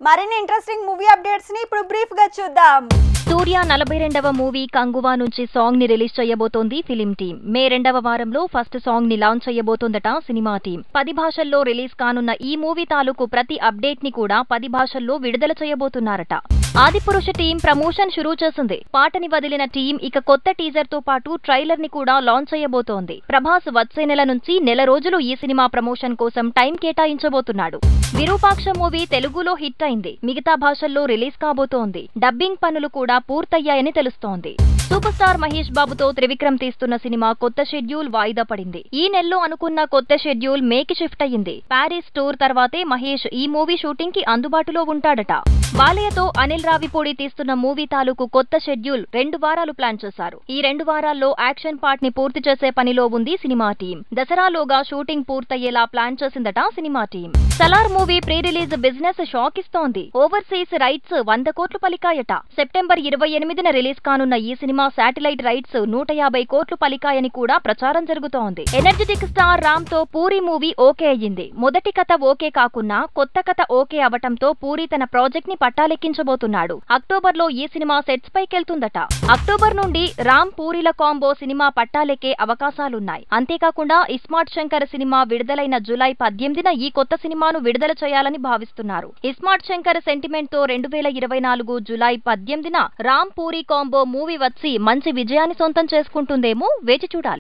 మరిన్ని interesting movie updates ని ఇప్పుడు బ్రీఫ్ గా చూద్దాం సూర్య నలభై రెండవ మూవీ కంగువా నుంచి సాంగ్ ని రిలీజ్ చేయబోతోంది ఫిలిం టీం మే రెండవ వారంలో ఫస్ట్ సాంగ్ ని లాంచ్ చేయబోతోందట సినిమా టీం పది భాషల్లో రిలీజ్ కానున్న ఈ మూవీ తాలూకు ప్రతి అప్డేట్ ని కూడా పది భాషల్లో విడుదల చేయబోతున్నారట ఆదిపురుష టీం ప్రమోషన్ షురూ చేసింది పాటని వదిలిన టీం ఇక కొత్త టీజర్ తో పాటు ట్రైలర్ ని కూడా లాంచ్ చేయబోతోంది ప్రభాస్ వచ్చే నెల నుంచి నెల రోజులు ఈ సినిమా ప్రమోషన్ కోసం టైం కేటాయించబోతున్నాడు విరూపాక్ష మూవీ తెలుగులో హిట్ అయింది మిగతా భాషల్లో రిలీజ్ కాబోతోంది డబ్బింగ్ పనులు కూడా పూర్తయ్యాయని తెలుస్తోంది సూపర్ స్టార్ మహేష్ బాబుతో త్రివిక్రమ్ తీస్తున్న సినిమా కొత్త షెడ్యూల్ వాయిదా పడింది ఈ నెలలో అనుకున్న కొత్త షెడ్యూల్ మేకి షిఫ్ట్ అయ్యింది ప్యారిస్ టూర్ తర్వాతే మహేష్ ఈ మూవీ షూటింగ్ కి అందుబాటులో ఉంటాడట బాలయ్యతో అనిల్ రావిపూడి తీస్తున్న మూవీ తాలూకు కొత్త షెడ్యూల్ రెండు వారాలు ప్లాన్ చేశారు ఈ రెండు వారాల్లో యాక్షన్ పార్ట్ ని పూర్తి చేసే పనిలో ఉంది సినిమా టీం దసరాలోగా షూటింగ్ పూర్తయ్యేలా ప్లాన్ చేసిందట సినిమా team Salaar movie pre release business shock ఇస్తోంది ఓవర్సీస్ రైట్స్ వంద కోట్లు పలికాయట సెప్టెంబర్ ఇరవై ఎనిమిదిన రిలీజ్ కానున్న ఈ సినిమా శాటిలైట్ రైట్స్ నూట యాభై కోట్లు పలికాయని కూడా ప్రచారం జరుగుతోంది ఎనర్జెటిక్ స్టార్ రామ్ తో పూరి మూవీ ఓకే అయ్యింది మొదటి కథ ఓకే కాకున్నా కొత్త కథ ఓకే అవటంతో పూరి తన ప్రాజెక్ట్ ని పట్టాలెక్కించబోతున్నాడు అక్టోబర్ లో ఈ సినిమా సెట్స్ పైకెళ్తుందట అక్టోబర్ నుండి రామ్ పూరిల కాంబో సినిమా పట్టాలెక్కే అవకాశాలున్నాయి అంతేకాకుండా ఇస్మార్ట్ శంకర్ సినిమా విడుదలైన జులై పద్దెనిమిదిన ఈ కొత్త సినిమాను విడుదల చేయాలని భావిస్తున్నారు ఇస్మార్ట్ శంకర్ సెంటిమెంట్ తో రెండు వేల ఇరవై నాలుగు జులై పద్దెనిమిదిన రామ్ పూరి కాంబో మూవీ వచ్చి మంచి విజయాన్ని సొంతం చేసుకుంటుందేమో వేచి చూడాలి